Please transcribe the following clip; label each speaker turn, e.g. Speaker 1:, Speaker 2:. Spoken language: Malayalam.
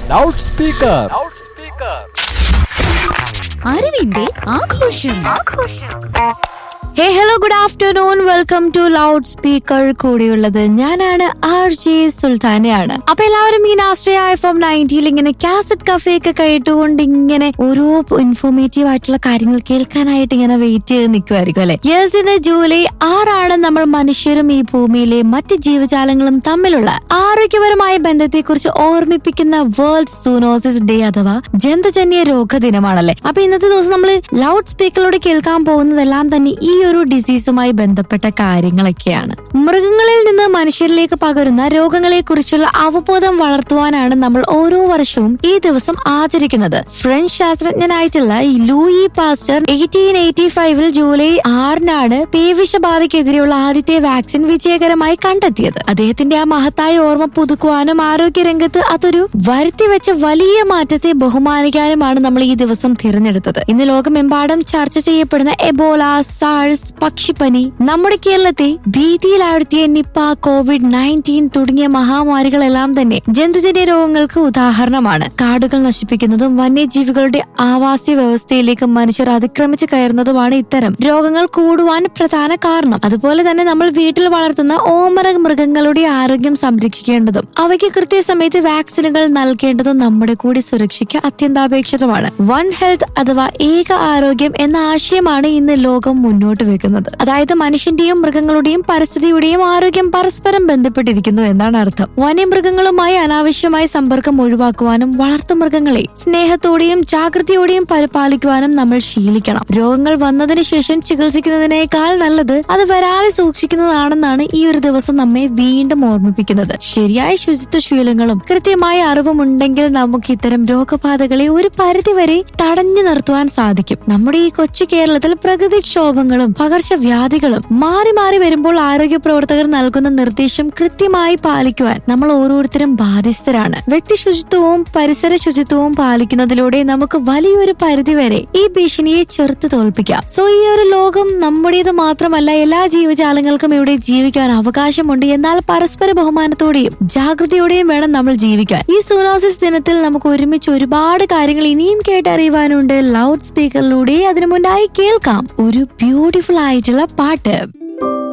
Speaker 1: ലൗഡ് സ്പീക്കർ
Speaker 2: അറിവിന്റെ ആഘോഷം
Speaker 3: hey hello good afternoon welcome to loud speaker കൂടിയുള്ളത് ഞാനാണ് ആർ ജെ സുൽത്താനയാണ് അപ്പൊ എല്ലാവരും ഈ ആശ്രയ എഫ് എം നയൻറ്റിയിൽ ഇങ്ങനെ കാസറ്റ് കഫേ ഒക്കെ കേട്ടുകൊണ്ട് ഇങ്ങനെ ഓരോ ഇൻഫോർമേറ്റീവ് ആയിട്ടുള്ള കാര്യങ്ങൾ കേൾക്കാനായിട്ട് ഇങ്ങനെ വെയിറ്റ് ചെയ്ത് നിൽക്കുമായിരിക്കും അല്ലെ യെസ് ഇന്ന് ജൂലൈ ആറാണ് നമ്മൾ മനുഷ്യരും ഈ ഭൂമിയിലെ മറ്റ് ജീവജാലങ്ങളും തമ്മിലുള്ള ആരോഗ്യപരമായ ബന്ധത്തെക്കുറിച്ച് ഓർമ്മിപ്പിക്കുന്ന വേൾഡ് സൂനോസിസ് ഡേ അഥവാ ജന്തുജന്യ രോഗ ദിനമാണല്ലേ അപ്പൊ ഇന്നത്തെ ദിവസം നമ്മൾ ലൗഡ് സ്പീക്കറിലൂടെ കേൾക്കാൻ പോകുന്നതെല്ലാം തന്നെ ഈ ഒരു ഡിസീസുമായി ബന്ധപ്പെട്ട കാര്യങ്ങളൊക്കെയാണ് മൃഗങ്ങളിൽ നിന്ന് മനുഷ്യരിലേക്ക് പകരുന്ന രോഗങ്ങളെ കുറിച്ചുള്ള അവബോധം വളർത്തുവാനാണ് നമ്മൾ ഓരോ വർഷവും ഈ ദിവസം ആചരിക്കുന്നത് ഫ്രഞ്ച് ശാസ്ത്രജ്ഞനായിട്ടുള്ള ലൂയി പാസ്റ്റർ എയ്റ്റീൻ എയ്റ്റി ഫൈവിൽ ജൂലൈ ആറിനാണ് പേവിഷബാധയ്ക്കെതിരെയുള്ള ആദ്യത്തെ വാക്സിൻ വിജയകരമായി കണ്ടെത്തിയത് അദ്ദേഹത്തിന്റെ ആ മഹത്തായ ഓർമ്മ പുതുക്കുവാനും ആരോഗ്യരംഗത്ത് അതൊരു വരുത്തിവെച്ച വലിയ മാറ്റത്തെ ബഹുമാനിക്കാനുമാണ് നമ്മൾ ഈ ദിവസം തിരഞ്ഞെടുത്തത് ഇന്ന് ലോകമെമ്പാടും ചർച്ച ചെയ്യപ്പെടുന്ന എബോള സാഴ്സ് പക്ഷിപ്പനി നമ്മുടെ കേരളത്തെ ഭീതിയിലാഴ്ത്തിയ നിപ്പ കോവിഡ് നയൻറ്റീൻ തുടങ്ങിയ മഹാമാരികളെല്ലാം തന്നെ ജന്തുജന്യ രോഗങ്ങൾക്ക് ഉദാഹരണമാണ് കാടുകൾ നശിപ്പിക്കുന്നതും വന്യജീവികളുടെ ആവാസ വ്യവസ്ഥയിലേക്ക് മനുഷ്യർ അതിക്രമിച്ച് കയറുന്നതുമാണ് ഇത്തരം രോഗങ്ങൾ കൂടുവാൻ പ്രധാന കാരണം അതുപോലെ തന്നെ നമ്മൾ വീട്ടിൽ വളർത്തുന്ന ഓമര മൃഗങ്ങളുടെ ആരോഗ്യം സംരക്ഷിക്കേണ്ടതും അവയ്ക്ക് കൃത്യസമയത്ത് വാക്സിനുകൾ നൽകേണ്ടതും നമ്മുടെ കൂടി സുരക്ഷയ്ക്ക് അത്യന്താപേക്ഷിതമാണ് വൺ ഹെൽത്ത് അഥവാ ഏക ആരോഗ്യം എന്ന ആശയമാണ് ഇന്ന് ലോകം മുന്നോട്ട് വെക്കുന്നത് അതായത് മനുഷ്യന്റെയും മൃഗങ്ങളുടെയും പരിസ്ഥിതിയുടെയും ആരോഗ്യം പരസ്പരം ബന്ധപ്പെട്ടിരിക്കുന്നു എന്നാണ് അർത്ഥം വന്യമൃഗങ്ങളുമായി അനാവശ്യമായ സമ്പർക്കം ഒഴിവാക്കുവാനും വളർത്തുമൃഗങ്ങളെ സ്നേഹത്തോടെയും ജാഗ്രതയോടെയും പരിപാലിക്കുവാനും നമ്മൾ ശീലിക്കണം രോഗങ്ങൾ വന്നതിന് ശേഷം ചികിത്സിക്കുന്നതിനേക്കാൾ നല്ലത് അത് വരാതെ സൂക്ഷിക്കുന്നതാണെന്നാണ് ഈ ഒരു ദിവസം നമ്മെ വീണ്ടും ഓർമ്മിപ്പിക്കുന്നത് ശരിയായ ശുചിത്വ ശീലങ്ങളും കൃത്യമായ അറിവുമുണ്ടെങ്കിൽ നമുക്ക് ഇത്തരം രോഗബാധകളെ ഒരു പരിധിവരെ തടഞ്ഞു നിർത്തുവാൻ സാധിക്കും നമ്മുടെ ഈ കൊച്ചു കേരളത്തിൽ പ്രകൃതിക്ഷോഭങ്ങളും പകർച്ചവ്യാധികളും മാറി മാറി വരുമ്പോൾ ആരോഗ്യ പ്രവർത്തകർ നൽകുന്ന നിർദ്ദേശം കൃത്യമായി പാലിക്കുവാൻ നമ്മൾ ഓരോരുത്തരും ബാധ്യസ്ഥരാണ് വ്യക്തി ശുചിത്വവും പരിസര ശുചിത്വവും പാലിക്കുന്നതിലൂടെ നമുക്ക് വലിയൊരു പരിധിവരെ ഈ ഭീഷണിയെ ചെറുത്തു തോൽപ്പിക്കാം സോ ഈ ഒരു ലോകം നമ്മുടേത് മാത്രമല്ല എല്ലാ ജീവജാലങ്ങൾക്കും ഇവിടെ ജീവിക്കാൻ അവകാശമുണ്ട് എന്നാൽ പരസ്പര ബഹുമാനത്തോടെയും ജാഗ്രതയോടെയും വേണം നമ്മൾ ജീവിക്കാൻ ഈ സൂനോസിസ് ദിനത്തിൽ നമുക്ക് ഒരുമിച്ച് ഒരുപാട് കാര്യങ്ങൾ ഇനിയും കേട്ടറിയുവാനുണ്ട് ലൗഡ് സ്പീക്കറിലൂടെ അതിനു മുന്നായി കേൾക്കാം ഒരു ബ്യൂട്ടിഫുൾ ആയിട്ടുള്ള പാട്ട്